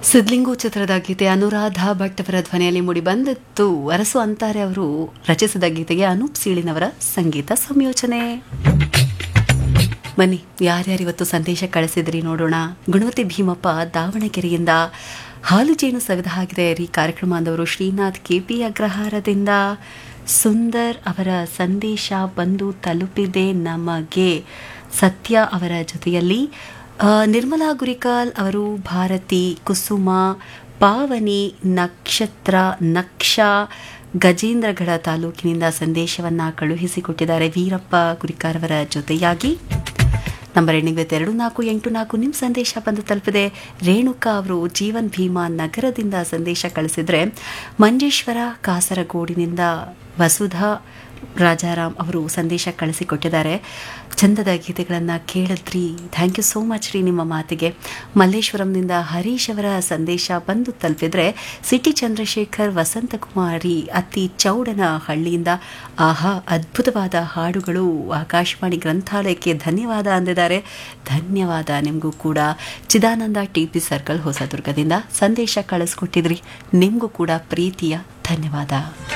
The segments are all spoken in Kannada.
ಸಿದ್ಲಿಂಗು ಚಿತ್ರದ ಗೀತೆ ಅನುರಾಧ ಭಟ್ ಅವರ ಧ್ವನಿಯಲ್ಲಿ ಮೂಡಿಬಂದಿತ್ತು ಅರಸು ಅಂತಾರೆ ಅವರು ರಚಿಸಿದ ಗೀತೆಗೆ ಅನೂಪ್ ಸೀಳಿನವರ ಸಂಗೀತ ಸಂಯೋಜನೆ ಬನ್ನಿ ಯಾರ್ಯಾರಿವತ್ತು ಸಂದೇಶ ಕಳಿಸಿದ್ರಿ ನೋಡೋಣ ಗುಣವತಿ ಭೀಮಪ್ಪ ದಾವಣಗೆರೆಯಿಂದ ಹಾಲು ಜೇನು ಸವಿದ ಹಾಗಿದೆ ಈ ಕಾರ್ಯಕ್ರಮ ಅಂದವರು ಶ್ರೀನಾಥ್ ಕೆಪಿ ಅಗ್ರಹಾರದಿಂದ ಸುಂದರ್ ಅವರ ಸಂದೇಶ ಬಂದು ತಲುಪಿದೆ ನಮಗೆ ಸತ್ಯ ಅವರ ಜೊತೆಯಲ್ಲಿ ಆ, ನಿರ್ಮಲಾ ಗುರಿಕಾಲ್ ಅವರು ಭಾರತಿ ಕುಸುಮ ಪಾವನಿ ನಕ್ಷತ್ರ ನಕ್ಷ ಗಜೇಂದ್ರಗಢ ತಾಲೂಕಿನಿಂದ ಸಂದೇಶವನ್ನ ಕಳುಹಿಸಿಕೊಟ್ಟಿದ್ದಾರೆ ವೀರಪ್ಪ ಗುರಿಕಾರ್ ಅವರ ಜೊತೆಯಾಗಿ ನಂಬರ್ ಎಂಡಿಂಗ್ ಎರಡು ನಾಲ್ಕು ಎಂಟು ನಾಲ್ಕು ನಿಮ್ಮ ಸಂದೇಶ ಬಂದು ತಲುಪಿದೆ ರೇಣುಕಾ ಅವರು ಜೀವನ್ ಭೀಮಾ ನಗರದಿಂದ ಸಂದೇಶ ಕಳಿಸಿದ್ರೆ ಮಂಜೇಶ್ವರ ಕಾಸರಗೋಡಿನಿಂದ ವಸುಧಾ ರಾಜಾರಾಮ್ ಅವರು ಸಂದೇಶ ಕಳಿಸಿಕೊಟ್ಟಿದ್ದಾರೆ ಚಂದದ ಗೀತೆಗಳನ್ನು ಕೇಳಿದ್ರಿ ಥ್ಯಾಂಕ್ ಯು ಸೋ ಮಚ್ ರೀ ನಿಮ್ಮ ಮಾತಿಗೆ ಮಲ್ಲೇಶ್ವರಂನಿಂದ ಹರೀಶ್ ಅವರ ಸಂದೇಶ ಬಂದು ತಲುಪಿದ್ರೆ ಸಿಟಿ ಚಂದ್ರಶೇಖರ್ ವಸಂತಕುಮಾರಿ ಅತಿ ಚೌಡನ ಹಳ್ಳಿಯಿಂದ ಆಹಾ ಅದ್ಭುತವಾದ ಹಾಡುಗಳು ಆಕಾಶವಾಣಿ ಗ್ರಂಥಾಲಯಕ್ಕೆ ಧನ್ಯವಾದ ಅಂದಿದ್ದಾರೆ ಧನ್ಯವಾದ ನಿಮಗೂ ಕೂಡ ಚಿದಾನಂದ ಟಿ ಪಿ ಸರ್ಕಲ್ ಹೊಸದುರ್ಗದಿಂದ ಸಂದೇಶ ಕಳಿಸ್ಕೊಟ್ಟಿದ್ರಿ ನಿಮಗೂ ಕೂಡ ಪ್ರೀತಿಯ ಧನ್ಯವಾದ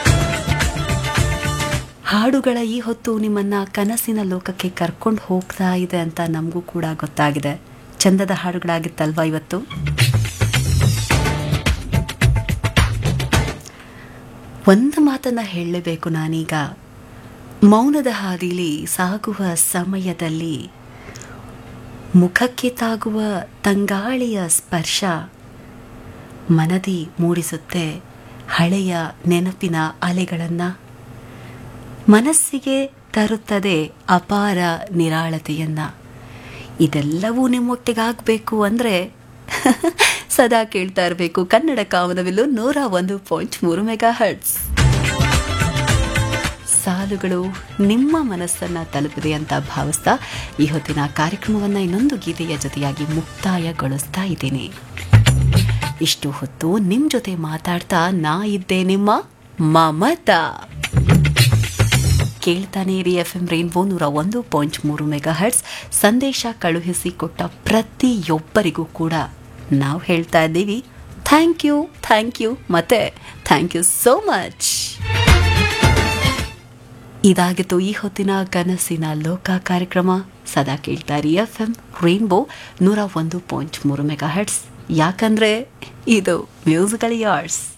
ಹಾಡುಗಳ ಈ ಹೊತ್ತು ನಿಮ್ಮನ್ನ ಕನಸಿನ ಲೋಕಕ್ಕೆ ಕರ್ಕೊಂಡು ಹೋಗ್ತಾ ಇದೆ ಅಂತ ನಮಗೂ ಕೂಡ ಗೊತ್ತಾಗಿದೆ ಚಂದದ ಹಾಡುಗಳಾಗಿತ್ತಲ್ವಾ ಇವತ್ತು ಒಂದು ಮಾತನ್ನ ಹೇಳಲೇಬೇಕು ನಾನೀಗ ಮೌನದ ಹಾದಿಲಿ ಸಾಗುವ ಸಮಯದಲ್ಲಿ ಮುಖಕ್ಕೆ ತಾಗುವ ತಂಗಾಳಿಯ ಸ್ಪರ್ಶ ಮನದಿ ಮೂಡಿಸುತ್ತೆ ಹಳೆಯ ನೆನಪಿನ ಅಲೆಗಳನ್ನು ಮನಸ್ಸಿಗೆ ತರುತ್ತದೆ ಅಪಾರ ನಿರಾಳತೆಯನ್ನ ಇದೆಲ್ಲವೂ ನಿಮ್ಮೊಟ್ಟಿಗಾಗಬೇಕು ಅಂದರೆ ಸದಾ ಕೇಳ್ತಾ ಇರಬೇಕು ಕನ್ನಡ ಕಾಮನವಿಲ್ಲು ನೂರ ಒಂದು ಪಾಯಿಂಟ್ ಮೂರು ಮೆಗಾ ಹರ್ಟ್ಸ್ ಸಾಲುಗಳು ನಿಮ್ಮ ಮನಸ್ಸನ್ನ ತಲುಪಿದೆ ಅಂತ ಭಾವಿಸ್ತಾ ಈ ಹೊತ್ತಿನ ಕಾರ್ಯಕ್ರಮವನ್ನ ಇನ್ನೊಂದು ಗೀತೆಯ ಜೊತೆಯಾಗಿ ಮುಕ್ತಾಯಗೊಳಿಸ್ತಾ ಇದ್ದೀನಿ ಇಷ್ಟು ಹೊತ್ತು ನಿಮ್ ಜೊತೆ ಮಾತಾಡ್ತಾ ನಾ ಇದ್ದೆ ನಿಮ್ಮ ಮಮತಾ ಕೇಳ್ತಾನೆ ಇರಿ ಎಫ್ ಎಂ ರೈನ್ಬೋ ನೂರ ಒಂದು ಪಾಯಿಂಟ್ ಮೂರು ಮೆಗಾ ಹರ್ಟ್ಸ್ ಸಂದೇಶ ಕಳುಹಿಸಿ ಕೊಟ್ಟ ಪ್ರತಿಯೊಬ್ಬರಿಗೂ ಕೂಡ ನಾವು ಹೇಳ್ತಾ ಇದ್ದೀವಿ ಥ್ಯಾಂಕ್ ಯು ಥ್ಯಾಂಕ್ ಯು ಮತ್ತೆ ಥ್ಯಾಂಕ್ ಯು ಸೋ ಮಚ್ ಇದಾಗಿತ್ತು ಈ ಹೊತ್ತಿನ ಕನಸಿನ ಲೋಕ ಕಾರ್ಯಕ್ರಮ ಸದಾ ಕೇಳ್ತಾ ಇರಿ ಎಫ್ ಎಂ ರೈನ್ಬೋ ನೂರ ಒಂದು ಪಾಯಿಂಟ್ ಮೂರು ಮೆಗಾ ಹರ್ಟ್ಸ್ ಯಾಕಂದ್ರೆ ಇದು ಮ್ಯೂಸಿಕಲ್ ಯಾರ್ಡ್ಸ್